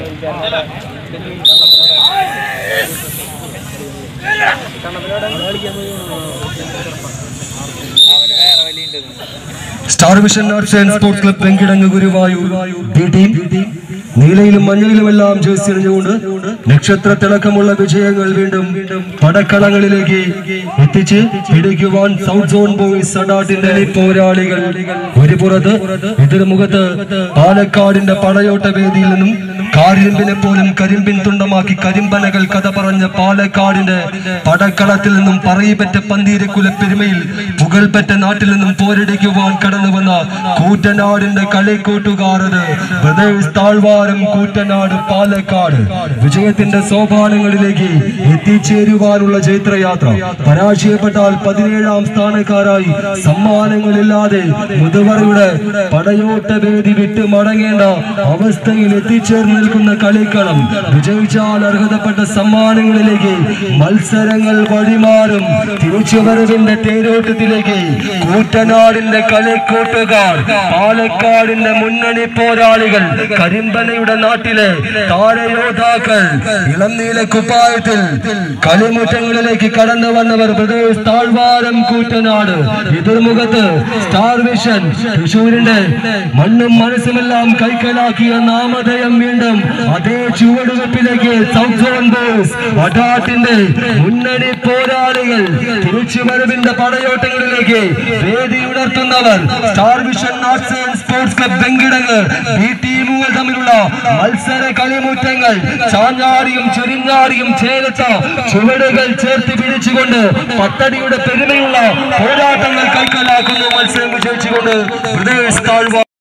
star vision arts and sports club Venkitangu Guruvayur B team നീലയിലും മഞ്ഞയിലുമെല്ലാം jersey അണിഞ്ഞുകൊണ്ട് നക്ഷത്ര തിളക്കമുള്ള വിജയങ്ങൾ വീണ്ടും പടക്കളങ്ങളിലേക്ക് എത്തിച്ച് പിടിക്കുവാൻ സൗത്ത് സോൺ ബോയ്സ് സഡാട്ടിന്റെ പോരാളികൾ ഒരു പുറത്ത് എതിർമുഖത്ത് പാലക്കാടിന്റെ പടയോട്ട വേദിയിൽ നിന്നും കാരിമ്പിനെ പോലും കരിമ്പിൻ തുണ്ടമാക്കി കരിമ്പനകൾ കഥ പറഞ്ഞ പാലക്കാടിന്റെ പടക്കളത്തിൽ നിന്നും പറയിപ്പറ്റ പന്തീരക്കുല പെരുമയിൽ പുകൾപ്പറ്റ നാട്ടിൽ നിന്നും പോരടിക്കുവാൻ കടന്നു വന്ന കൂറ്റനാടിന്റെ കളിക്കൂട്ടുകാരത് ബ്രദേഴ്സ് താഴ്വാരം കൂറ്റനാട് പാലക്കാട് വിജയത്തിന്റെ സോപാനങ്ങളിലേക്ക് എത്തിച്ചേരുവാനുള്ള ചൈത്രയാത്ര പരാജയപ്പെട്ടാൽ പതിനേഴാം സ്ഥാനക്കാരായി സമ്മാനങ്ങളില്ലാതെ മുതുവറയുടെ പടയോട്ട വേദി വിട്ട് മടങ്ങേണ്ട അവസ്ഥയിൽ എത്തിച്ചേർന്ന് നിൽക്കുന്ന കളിക്കളം വിജയിച്ചാൽ അർഹതപ്പെട്ട സമ്മാനങ്ങളിലേക്ക് മത്സരങ്ങൾ വഴിമാറും തിരിച്ചുവരവിന്റെ തേരോട്ടത്തിലേക്ക് കൂറ്റനാടിന്റെ കളിക്കൂട്ടുകാർ പാലക്കാടിന്റെ മുന്നണി പോരാളികൾ കരിമ്പനയുടെ നാട്ടിലെ താരയോദ്ധാക്കൾ ഇളം നീല കുപ്പായത്തിൽ കളിമുറ്റങ്ങളിലേക്ക് കടന്നു വന്നവർ ബ്രദേഴ്സ് താഴ്വാരം കൂറ്റനാട് എതിർമുഖത്ത് സ്റ്റാർ വിഷൻ തൃശൂരിന്റെ മണ്ണും മനസ്സുമെല്ലാം കൈക്കലാക്കിയ നാമധേയം വീണ്ടും അതേ ചുവടുവെപ്പിലേക്ക് സൗത്ത് സോൺ ബോയ്സ് വടാട്ടിന്റെ മുന്നണി പോരാളികൾ തിരിച്ചുവരവിന്റെ പടയോട്ടങ്ങളിലേക്ക് വേദി ഉണർത്തുന്നവർ star vision arts and sports club Venkitangu ഈ ടീമുകൾ തമ്മിലുള്ള മത്സര കളിമുറ്റങ്ങൾ ചാഞ്ഞാടിയും ചുരിഞ്ഞാടിയും ചേർത്ത ചുവടുകൾ ചേർത്ത് പിടിച്ചുകൊണ്ട് പത്തടിയുടെ പെരുമയുള്ള പോരാട്ടങ്ങൾ കൈക്കലാക്കുന്നു മത്സരം വിജയിച്ചുകൊണ്ട് ബ്രദേഴ്സ് താഴ്വ